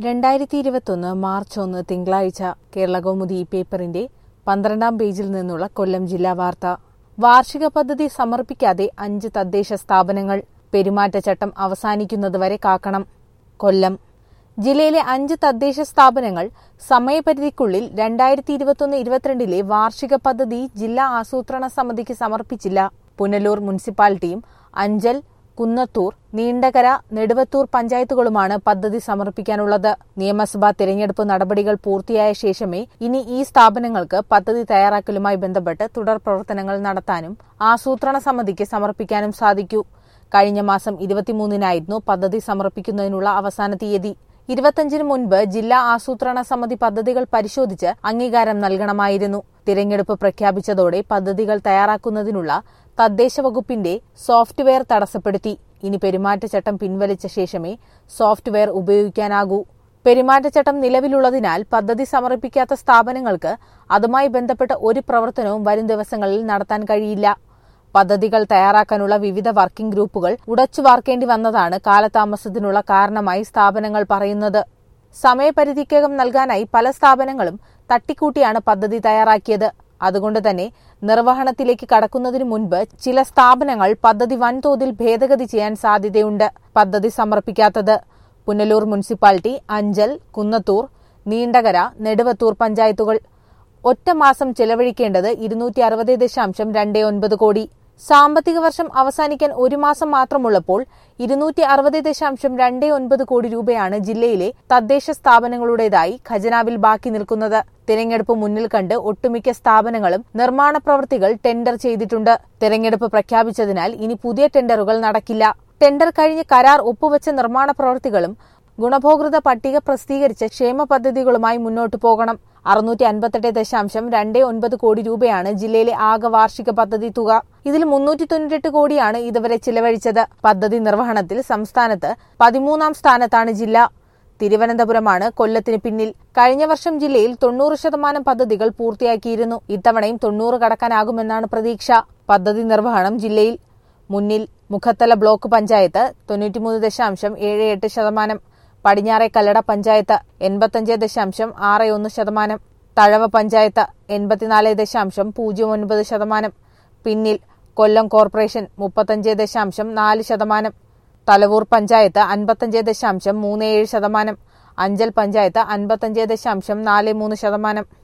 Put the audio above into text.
രണ്ടായിരത്തി ഇരുപത്തൊന്ന് മാർച്ച് ഒന്ന് തിങ്കളാഴ്ച കേരളകൗമുദി പേപ്പറിന്റെ പന്ത്രണ്ടാം പേജിൽ നിന്നുള്ള കൊല്ലം ജില്ലാ വാർത്ത വാർഷിക പദ്ധതി സമർപ്പിക്കാതെ അഞ്ച് തദ്ദേശ സ്ഥാപനങ്ങൾ പെരുമാറ്റച്ചട്ടം അവസാനിക്കുന്നതുവരെ കാക്കണം കൊല്ലം ജില്ലയിലെ അഞ്ച് തദ്ദേശ സ്ഥാപനങ്ങൾ സമയപരിധിക്കുള്ളിൽ രണ്ടായിരത്തി ഇരുപത്തൊന്ന് ഇരുപത്തിരണ്ടിലെ വാർഷിക പദ്ധതി ജില്ലാ ആസൂത്രണ സമിതിക്ക് സമർപ്പിച്ചില്ല പുനലൂർ മുനിസിപ്പാലിറ്റിയും അഞ്ചൽ കുന്നത്തൂർ നീണ്ടകര നെടുവത്തൂർ പഞ്ചായത്തുകളുമാണ് പദ്ധതി സമർപ്പിക്കാനുള്ളത് നിയമസഭാ തെരഞ്ഞെടുപ്പ് നടപടികൾ പൂർത്തിയായ ശേഷമേ ഇനി ഈ സ്ഥാപനങ്ങൾക്ക് പദ്ധതി തയ്യാറാക്കലുമായി ബന്ധപ്പെട്ട് തുടർ പ്രവർത്തനങ്ങൾ നടത്താനും ആസൂത്രണ സമിതിക്ക് സമർപ്പിക്കാനും സാധിക്കൂ കഴിഞ്ഞ മാസം ഇരുപത്തിമൂന്നിനായിരുന്നു പദ്ധതി സമർപ്പിക്കുന്നതിനുള്ള അവസാന തീയതി ഇരുപത്തഞ്ചിന് മുൻപ് ജില്ലാ ആസൂത്രണ സമിതി പദ്ധതികൾ പരിശോധിച്ച് അംഗീകാരം നൽകണമായിരുന്നു തിരഞ്ഞെടുപ്പ് പ്രഖ്യാപിച്ചതോടെ പദ്ധതികൾ തയ്യാറാക്കുന്നതിനുള്ള തദ്ദേശ വകുപ്പിന്റെ സോഫ്റ്റ്വെയർ തടസ്സപ്പെടുത്തി ഇനി പെരുമാറ്റച്ചട്ടം പിൻവലിച്ച ശേഷമേ സോഫ്റ്റ്വെയർ ഉപയോഗിക്കാനാകൂ പെരുമാറ്റച്ചട്ടം നിലവിലുള്ളതിനാൽ പദ്ധതി സമർപ്പിക്കാത്ത സ്ഥാപനങ്ങൾക്ക് അതുമായി ബന്ധപ്പെട്ട ഒരു പ്രവർത്തനവും വരും ദിവസങ്ങളിൽ നടത്താൻ കഴിയില്ല പദ്ധതികൾ തയ്യാറാക്കാനുള്ള വിവിധ വർക്കിംഗ് ഗ്രൂപ്പുകൾ ഉടച്ചു വാർക്കേണ്ടി വന്നതാണ് കാലതാമസത്തിനുള്ള കാരണമായി സ്ഥാപനങ്ങൾ പറയുന്നത് സമയപരിധിക്കകം നൽകാനായി പല സ്ഥാപനങ്ങളും തട്ടിക്കൂട്ടിയാണ് പദ്ധതി തയ്യാറാക്കിയത് അതുകൊണ്ട് തന്നെ നിർവഹണത്തിലേക്ക് കടക്കുന്നതിന് മുൻപ് ചില സ്ഥാപനങ്ങൾ പദ്ധതി വൻതോതിൽ ഭേദഗതി ചെയ്യാൻ സാധ്യതയുണ്ട് പദ്ധതി സമർപ്പിക്കാത്തത് പുനലൂർ മുനിസിപ്പാലിറ്റി അഞ്ചൽ കുന്നത്തൂർ നീണ്ടകര നെടുവത്തൂർ പഞ്ചായത്തുകൾ ഒറ്റ മാസം ചെലവഴിക്കേണ്ടത് ഇരുന്നൂറ്റി അറുപത് ദശാംശം രണ്ട് ഒൻപത് കോടി സാമ്പത്തിക വർഷം അവസാനിക്കാൻ ഒരു മാസം മാത്രമുള്ളപ്പോൾ ഇരുന്നൂറ്റി അറുപത് ദശാംശം രണ്ട് ഒൻപത് കോടി രൂപയാണ് ജില്ലയിലെ തദ്ദേശ സ്ഥാപനങ്ങളുടേതായി ഖജനാവിൽ ബാക്കി നിൽക്കുന്നത് തിരഞ്ഞെടുപ്പ് മുന്നിൽ കണ്ട് ഒട്ടുമിക്ക സ്ഥാപനങ്ങളും നിർമ്മാണ പ്രവൃത്തികൾ ടെൻഡർ ചെയ്തിട്ടുണ്ട് തിരഞ്ഞെടുപ്പ് പ്രഖ്യാപിച്ചതിനാൽ ഇനി പുതിയ ടെൻഡറുകൾ നടക്കില്ല ടെൻഡർ കഴിഞ്ഞ് കരാർ ഒപ്പുവെച്ച നിർമ്മാണ പ്രവൃത്തികളും ഗുണഭോക്തൃ പട്ടിക പ്രസിദ്ധീകരിച്ച ക്ഷേമ പദ്ധതികളുമായി മുന്നോട്ടു പോകണം അറുന്നൂറ്റി അൻപത്തെട്ട് ദശാംശം രണ്ട് ഒൻപത് കോടി രൂപയാണ് ജില്ലയിലെ ആകെ വാർഷിക പദ്ധതി തുക ഇതിൽ മുന്നൂറ്റി തൊണ്ണൂറ്റെട്ട് കോടിയാണ് ഇതുവരെ ചിലവഴിച്ചത് പദ്ധതി നിർവഹണത്തിൽ സംസ്ഥാനത്ത് പതിമൂന്നാം സ്ഥാനത്താണ് ജില്ല തിരുവനന്തപുരമാണ് കൊല്ലത്തിന് പിന്നിൽ കഴിഞ്ഞ വർഷം ജില്ലയിൽ തൊണ്ണൂറ് ശതമാനം പദ്ധതികൾ പൂർത്തിയാക്കിയിരുന്നു ഇത്തവണയും തൊണ്ണൂറ് കടക്കാനാകുമെന്നാണ് പ്രതീക്ഷ പദ്ധതി നിർവഹണം ജില്ലയിൽ മുന്നിൽ മുഖത്തല ബ്ലോക്ക് പഞ്ചായത്ത് തൊണ്ണൂറ്റിമൂന്ന് ദശാംശം ഏഴ് എട്ട് ശതമാനം പടിഞ്ഞാറെ കല്ലട പഞ്ചായത്ത് എൺപത്തഞ്ച് ദശാംശം ആറ് ഒന്ന് ശതമാനം തഴവ പഞ്ചായത്ത് എൺപത്തിനാല് ദശാംശം പൂജ്യം ഒൻപത് ശതമാനം പിന്നിൽ കൊല്ലം കോർപ്പറേഷൻ മുപ്പത്തഞ്ച് ദശാംശം നാല് ശതമാനം തലവൂർ പഞ്ചായത്ത് അൻപത്തഞ്ച് ദശാംശം മൂന്ന് ഏഴ് ശതമാനം അഞ്ചൽ പഞ്ചായത്ത് അൻപത്തഞ്ച് ദശാംശം നാല് മൂന്ന് ശതമാനം